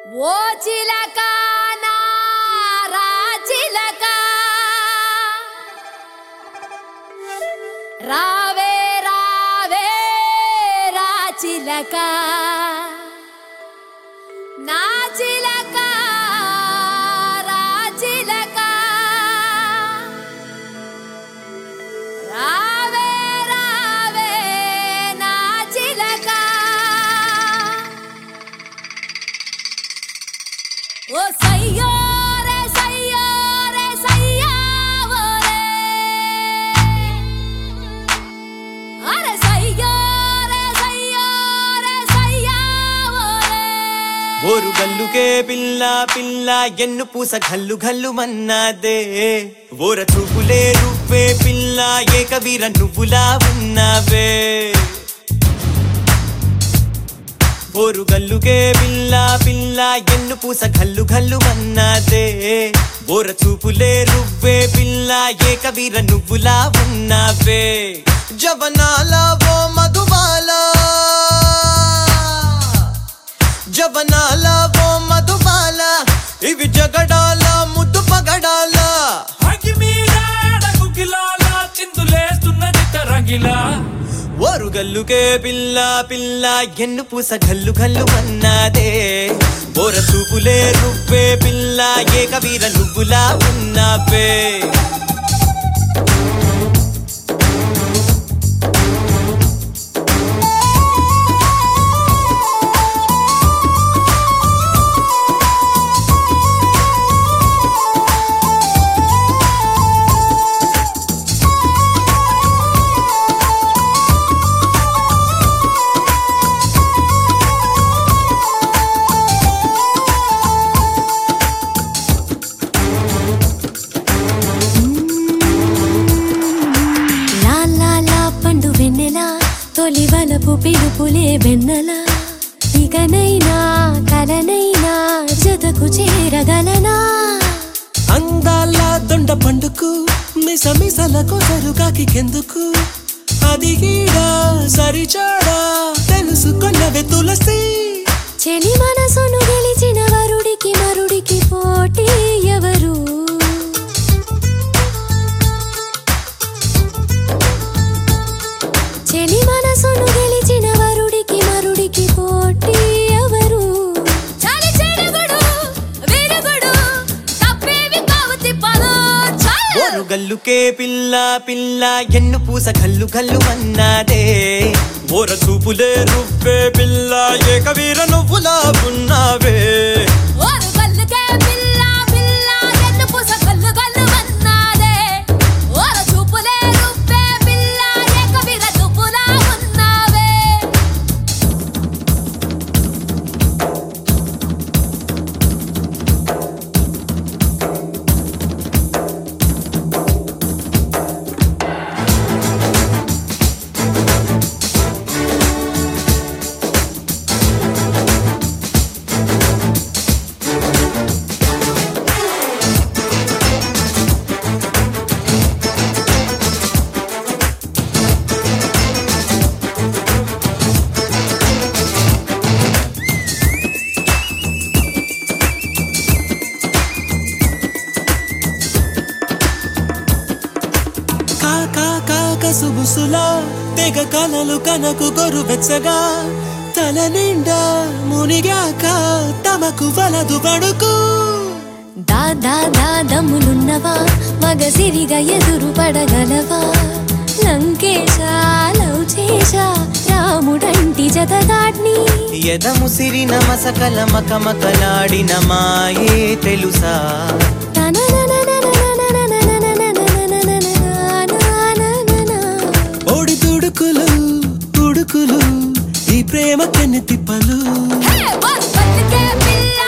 ఓ చిలక నా రాచిలక రావే రావే రాచిలక నా చిలక రాచిలక రావే రావే నా చిలక ఓ సయ్యోరే సయ్యోరే సయ్యావోరే అరే సయ్యోరే సయ్యోరే సయ్యావోరే ఓరు గల్లుకే పిల్ల పిల్ల ఎన్ను పూస గల్లు గల్లు మన్నాదే ఓర చూపులే నువ్వే పిల్ల ఏకవీర నువ్వులా ఉన్నావే ఓరు గల్లుకే పిల్ల పిల్ల ఎన్ను పూస గల్లు గల్లు మన్నాదే ఓర చూపులే నువ్వే పిల్ల ఏకవీర నువ్వులా ఉన్నావే జవనాల ఓ మధుబాలా జవనాల ఓ మధుబాల ఇవి జగడాల ముద్దు పగడాల అగ్గి మీద గుగ్గిలాల చిందులేస్తున్నది తరంగిలా ఓరుగల్లుకే పిల్ల పిల్ల ఎన్ను పూస గల్లు గల్లు అన్నాదే బోర చూపులే నువ్వే పిల్ల ఏకవీర నువ్వులా ఉన్నావే లా లా లా పండు వెన్నెల తొలి వలపు పిలుపులే వెన్నెల ఇకనైనా కలనైనా జతకు చేరగలనా అందాల దొండ పండుకు మిస మిసలకు సరుగాకి కెందుకు అది గీడా సరిచాడా తెలుసుకున్నవే తులసి చెలి మనసును గెలిచిన వరుడికి మరుడికి పోటీ ఎవరు చెలి మనసును గెలిచిన వరుడికి మరుడికి పోటీ ఎవరు చలి చెడుగుడు విరుగుడు తప్పేవి కావు తిప్పలు ఓరు గల్లుకే పిల్ల పిల్ల ఎన్ను పూస గల్లు గల్లు అన్నాదే ఓర చూపులే నువ్వే పిల్ల ఏకవీర నువ్వులా ఉన్నావే ఓరు గల్లుకే పిల్ల పిల్ల ఎన్ను పూస గల్లు గల్లు అన్నాదే ఓరు చూపులే రుబ్బే పిల్ల ఏకవీర నువ్వులా ఉన్నావే కాకా కాక సుబుసులా తెగ కలలు కనకు గొరు వెచ్చగా తల నిండా మునిగాక తమకు వలదు పడుకు దాదా దాదమ్ములున్నవా మగసిరిగా ఎదురు పడగలవా లంకేశ లవ్ చేశ రాముడంటి జతగాడ్ని ఎదముసిరిన మసకల మకమకలాడిన మాయే తెలుసా ఓడి తుడుకులు ఉడుకులు ఈ ప్రేమ కన్ని తిప్పలు హే, వరుసలకే పిల్ల